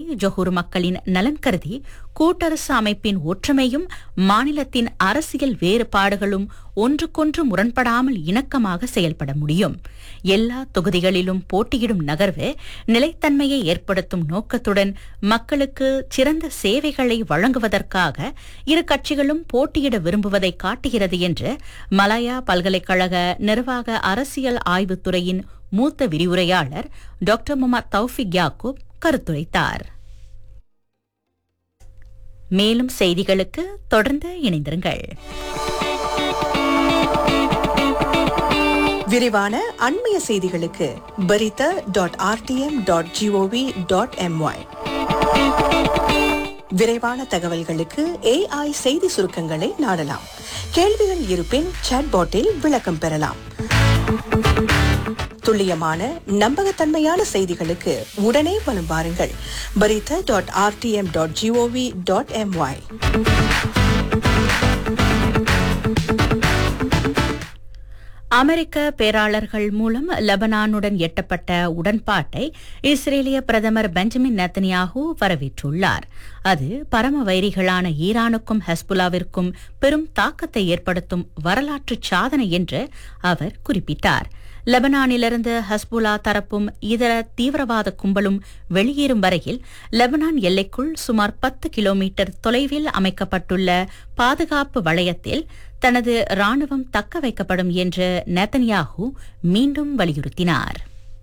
ஜொஹூர் மக்களின் நலன் கருதி கூட்டரசு அமைப்பின் ஒற்றுமையும் மாநிலத்தின் அரசியல் வேறுபாடுகளும் ஒன்றுக்கொன்று முரண்படாமல் இணக்கமாக செயல்பட முடியும் எல்லா தொகுதிகளிலும் போட்டியிடும் நகர்வு நிலைத்தன்மையை ஏற்படுத்தும் நோக்கத்துடன் மக்களுக்கு சிறந்த சேவைகளை வழங்குவதற்காக இரு கட்சிகளும் போட்டியிட விரும்புவதை காட்டுகிறது என்று மலாயா பல்கலைக்கழக நிர்வாக அரசியல் ஆய்வுத்துறையின் மூத்த விரிவுரையாளர் டாக்டர் முகமது தௌஃபிக் யாக்கூப் கருத்துரைத்தார் மேலும் செய்திகளுக்கு தொடர்ந்து இணைந்திருங்கள் விரிவான அண்மைய செய்திகளுக்கு Berita dot RTM dot G O V dot M Y விரைவான தகவல்களுக்கு ஏஐ செய்தி சுருக்கங்களை நாடலாம் கேள்விகள் இருப்பின் சாட்பாட்டில் விளக்கம் பெறலாம் துல்லியமான நம்பகத்தன்மையான செய்திகளுக்கு உடனே வலம் வாருங்கள் Berita dot RTM dot G O V dot M Y அமெரிக்க பேராளர்கள் மூலம் லெபனானுடன் எட்டப்பட்ட உடன்பாட்டை இஸ்ரேலிய பிரதமர் பெஞ்சமின் நெத்தனியாகு வரவேற்றுள்ளார் அது பரம வைரிகளான ஈரானுக்கும் ஹெஸ்புல்லாவிற்கும் பெரும் தாக்கத்தை ஏற்படுத்தும் வரலாற்று சாதனை என்று அவர் குறிப்பிட்டார் லெபனானிலிருந்து ஹஸ்புல்லா தரப்பும் இதர தீவிரவாத கும்பலும் வெளியேறும் வரையில் லெபனான் எல்லைக்குள் சுமார் பத்து கிலோமீட்டர் தொலைவில் அமைக்கப்பட்டுள்ள பாதுகாப்பு வளையத்தில் தனது ராணுவம் தக்க வைக்கப்படும் என்று நெத்தன்யாகு மீண்டும் வலியுறுத்தினார்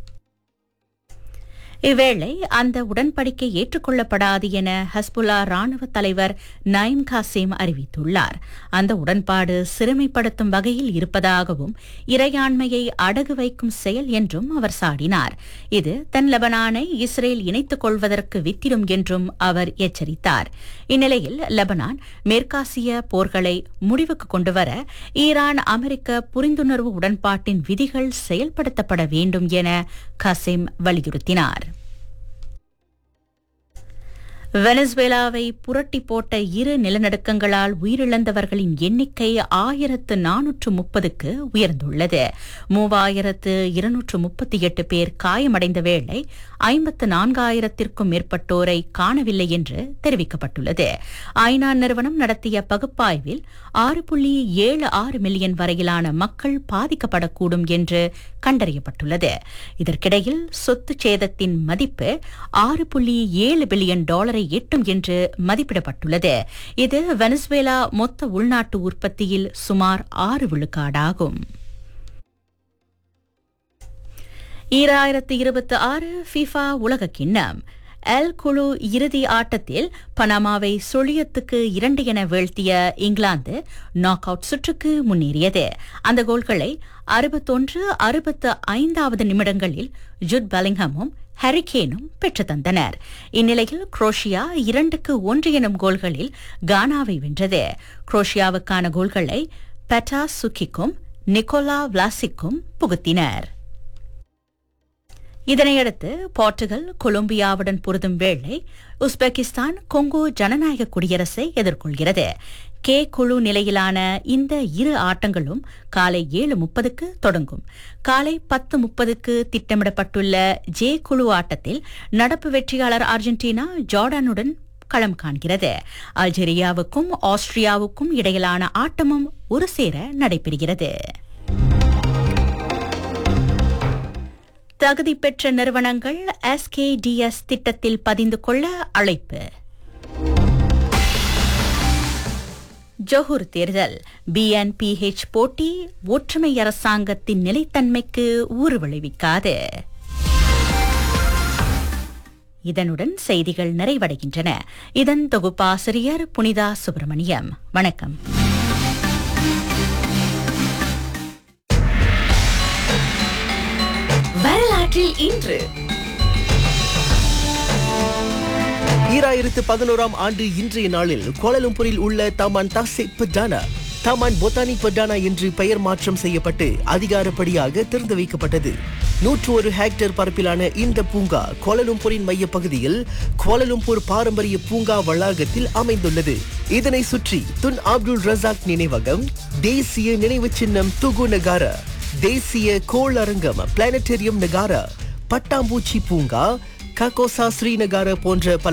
இவ்வேளை அந்த உடன்படிக்கை ஏற்றுக்கொள்ளப்படாது என ஹஸ்புல்லா ராணுவ தலைவர் நயிம் காசிம் அறிவித்துள்ளார் அந்த உடன்பாடு சிறுமைப்படுத்தும் வகையில் இருப்பதாகவும் இறையாண்மையை அடகு வைக்கும் செயல் என்றும் அவர் சாடினார் இது தென் லெபனானை இஸ்ரேல் இணைத்துக் கொள்வதற்கு வித்திடும் என்றும் அவர் எச்சரித்தார் இந்நிலையில் லெபனான் மேற்காசிய போர்களை முடிவுக்கு கொண்டுவர ஈரான் அமெரிக்க புரிந்துணர்வு உடன்பாட்டின் விதிகள் செயல்படுத்தப்பட வேண்டும் என கசிம் வலியுறுத்தினார் வெனசுவேலாவை புரட்டி போட்ட இரு நிலநடுக்கங்களால் உயிரிழந்தவர்களின் எண்ணிக்கை ஆயிரத்து நானூற்று முப்பதுக்கு உயர்ந்துள்ளது மூவாயிரத்து இருநூற்று முப்பத்தி எட்டு பேர் காயமடைந்த வேளை ஐம்பத்து நான்காயிரத்திற்கும் மேற்பட்டோரை காணவில்லை என்று தெரிவிக்கப்பட்டுள்ளது ஐநா நிறுவனம் நடத்திய பகுப்பாய்வில் ஆறு புள்ளி ஏழு ஆறு மில்லியன் வரையிலான மக்கள் பாதிக்கப்படக்கூடும் என்று கண்டறியப்பட்டுள்ளது இதற்கிடையில் சொத்து சேதத்தின் மதிப்பு ஆறு புள்ளி ஏழு பில்லியன் டாலரை எட்டும் என்று மதிப்பிடப்பட்டுள்ளது இது வெனசுவேலா மொத்த உள்நாட்டு உற்பத்தியில் சுமார் ஆறு விழுக்காடாகும் ஈராயிரத்து இருபத்தி ஆறு ஃபிஃபா உலக கிண்ணம் எல் குழு இறுதி ஆட்டத்தில் பனாமாவை சுழியத்துக்கு இரண்டு என வீழ்த்திய இங்கிலாந்து நாக் அவுட் சுற்றுக்கு முன்னேறியது அந்த கோல்களை அறுபத்தொன்று அறுபத்து ஐந்தாவது நிமிடங்களில் ஜுட் பெலிங்ஹமும் ஹரிகேனும் பெற்று தந்தனர் இந்நிலையில் குரோஷியா இரண்டுக்கு ஒன்று எனும் கோல்களில் கானாவை வென்றது குரோஷியாவுக்கான கோல்களை பெட்டா சுக்கிக்கும் நிக்கோலா விளாசிக்கும் புகுத்தினர் இதனையடுத்து போர்ச்சுகல் கொலம்பியாவுடன் பொருதும் வேளை உஸ்பெகிஸ்தான் கொங்கோ ஜனநாயக குடியரசை எதிர்கொள்கிறது கே குழு நிலையிலான இந்த இரு ஆட்டங்களும் காலை ஏழு முப்பதுக்கு தொடங்கும் காலை பத்து முப்பதுக்கு திட்டமிடப்பட்டுள்ள ஜே குழு ஆட்டத்தில் நடப்பு வெற்றியாளர் அர்ஜென்டினா ஜார்டானுடன் களம் காண்கிறது அல்ஜீரியாவுக்கும் ஆஸ்திரியாவுக்கும் இடையிலான ஆட்டமும் ஒரு சேர நடைபெறுகிறது தகுதி பெற்ற நிறுவனங்கள் எஸ்கேடிஎஸ் திட்டத்தில் பதிந்து கொள்ள அழைப்பு ஜொஹூர் தேர்தல் பிஎன்பிஹெச் போட்டி ஒற்றுமை அரசாங்கத்தின் நிலைத்தன்மைக்கு ஊறு விளைவிக்காது இதனுடன் செய்திகள் நிறைவடைகின்றன இதன் தொகுப்பாசிரியர் புனிதா சுப்பிரமணியம் வணக்கம் வரலாற்றில் இன்று ஈராயிரத்து பதினோராம் ஆண்டு இன்றைய நாளில் கோலலம்பூரில் உள்ள தமான் தாசே பட்டானா தமான் பொத்தானி பட்டானா என்று பெயர் மாற்றம் செய்யப்பட்டு அதிகாரப்படியாக திறந்து வைக்கப்பட்டது நூற்று ஒரு ஹெக்டேர் பரப்பிலான இந்த பூங்கா கோலலும்பூரின் மைய பகுதியில் கோலலும்பூர் பாரம்பரிய பூங்கா வளாகத்தில் அமைந்துள்ளது இதனை சுற்றி துன் அப்துல் ரசாக் நினைவகம் தேசிய நினைவு சின்னம் துகு நகாரா தேசிய கோள் அரங்கம் பிளானட்டேரியம் நகாரா பட்டாம்பூச்சி பூங்கா ககோசா ஸ்ரீநகாரா போன்ற பல